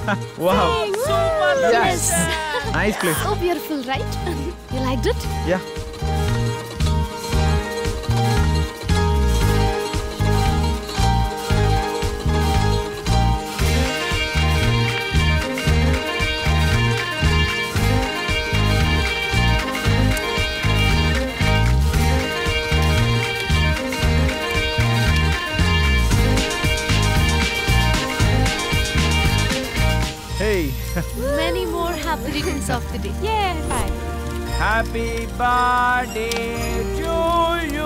Wow Yes. Nice place So beautiful, right? you liked it? Yeah hey Many more happy returns of the day. Yeah, bye. Happy birthday to you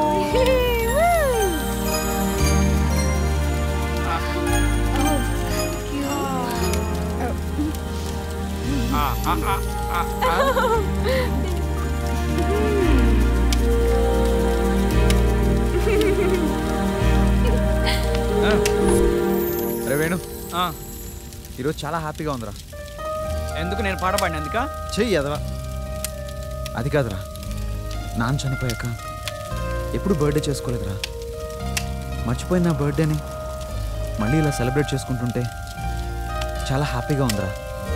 Oh, thank you. అరే వేణు ఆ, ఈరోజు చాలా హ్యాపీగా ఉందిరా ఎందుకు నేను పాట పాడినందుక చెయ్యి అదరా అది కాదురా నాన్న చనిపోయాక ఎప్పుడు బర్త్డే చేసుకోలేదురా మర్చిపోయిన నా బర్త్డేని మళ్ళీ ఇలా సెలబ్రేట్ చేసుకుంటుంటే చాలా హ్యాపీగా ఉందిరా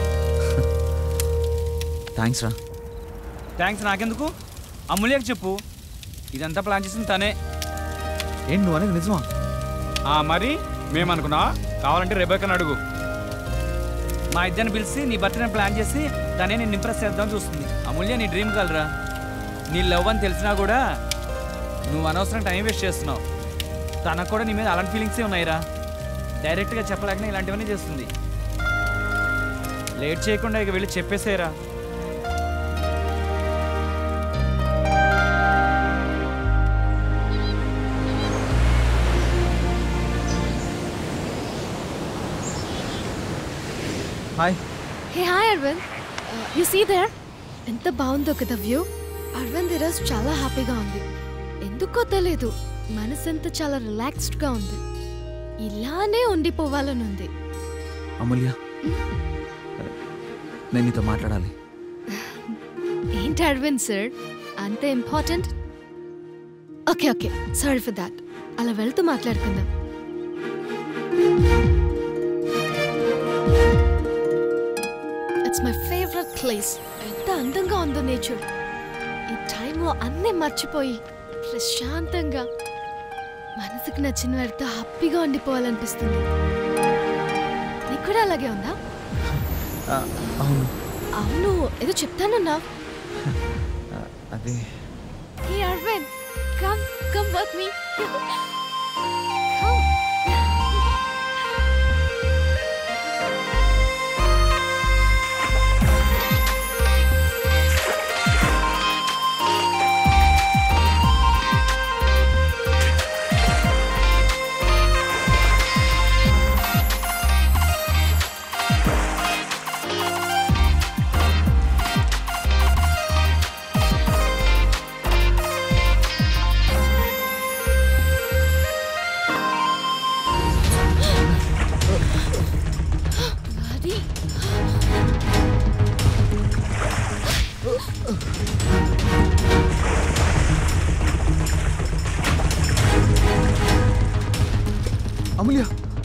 థ్యాంక్స్ రా థ్యాంక్స్ నాకెందుకు అమూల్యకి చెప్పు ఇదంతా ప్లాన్ చేసింది తనే ఏంటి నువ్వు అనేది నిజమా ఆ మరి మేమనుకున్నా కావాలంటే రెబేకని అడుగు మా ఇద్దరిని పిలిచి నీ బర్త్డే ప్లాన్ చేసి తనే నేను ఇంప్రెస్ చేద్దాం చూస్తుంది అమూల్య నీ డ్రీమ్ కలరా నీ లవ్ అని తెలిసినా కూడా నువ్వు అనవసరం టైం వేస్ట్ చేస్తున్నావు తనకు కూడా నీ మీద అలాంటి ఫీలింగ్సే ఉన్నాయిరా డైరెక్ట్గా చెప్పలేకనే ఇలాంటివన్నీ చేస్తుంది లేట్ చేయకుండా ఇక వెళ్ళి చెప్పేసేరా hi Hey, hi, Arvind. Uh, you see there? ఎంత బాగుందో కదా వ్యూ అరవింద్ ఈరోజు చాలా హ్యాపీగా ఉంది ఎందుకో తెలియదు మనసంతా చాలా రిలాక్స్డ్ గా ఉంది ఇలానే ఉండిపోవాలని ఉంది అమూల్య నేను నీతో మాట్లాడాలి ఏంటి అరవింద్ సార్ అంత important okay okay sorry for that అలా వెళ్తూ మాట్లాడుకుందాం ఇట్స్ మై ఫేవరెట్ ప్లేస్ ఎంత అందంగా ఉందో నేచర్ ఈ టైంలో అన్నీ మర్చిపోయి ప్రశాంతంగా మనసుకు నచ్చిన వారితో హ్యాపీగా ఉండిపోవాలనిపిస్తుంది నీకు కూడా అలాగే ఉందా ఆ, అవును అవును ఏదో చెప్తానన్నా ఆ, అది Hey Arvind, come, come with me. come. Bloody. Amulya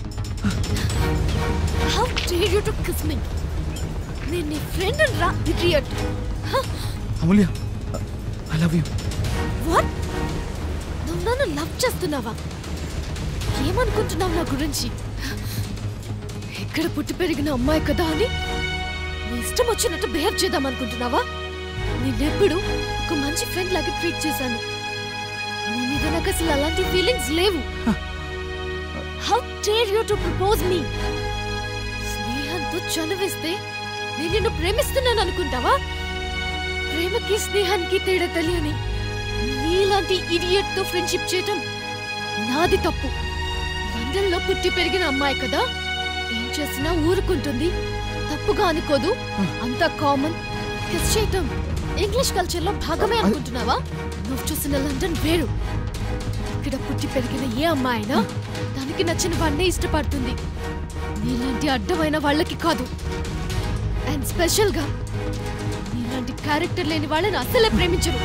How dare you to kiss me? నేను నీ ఫ్రెండ్ రా idiot Amulya I love you what నువ్వు నన్ను లవ్ చేస్తున్నావా ఏమనుకుంటున్నావు నా గురించి ఎక్కడ పుట్టి పెరిగిన అమ్మాయి కదా అని నీ ఇష్టం వచ్చినట్టు బిహేవ్ చేద్దాం అనుకుంటున్నావా నిన్నెప్పుడు ఒక మంచి ఫ్రెండ్ లాగా ట్రీట్ చేశాను నీ మీద నాకు అసలు అలాంటి ఫీలింగ్స్ లేవు how dare you to propose me స్నేహంతో చనువిస్తే నేను నిన్ను ప్రేమిస్తున్నాను అనుకుంటావా ప్రేమకి స్నేహానికి తేడా తెలియని నీలాంటి ఇడియట్ తో ఫ్రెండ్షిప్ చేయటం నాది తప్పు లండన్ లో పుట్టి పెరిగిన అమ్మాయి కదా ఏం చేసినా ఊరుకుంటుంది తప్పుగా అనుకోదు అంతా కామన్ కిస్ చేయటం ఇంగ్లీష్ కల్చర్ లో భాగమే అనుకుంటున్నావా నువ్వు చూసిన లండన్ వేరు ఇక్కడ పుట్టి పెరిగిన ఏ అమ్మాయి అయినా తనకి నచ్చిన వాడినే ఇష్టపడుతుంది నీలాంటి అడ్డమైన వాళ్ళకి కాదు అండ్ స్పెషల్ గా నీలాంటి క్యారెక్టర్ లేని వాళ్ళని అస్సలే ప్రేమించరు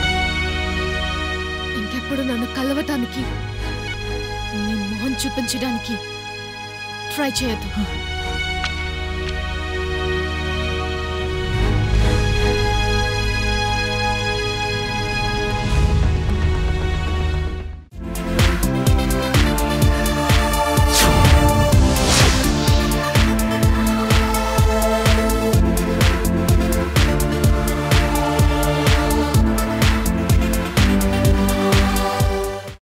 ఇంకెప్పుడు నన్ను కలవటానికి నీ మొహం చూపించడానికి ట్రై చేయొద్దు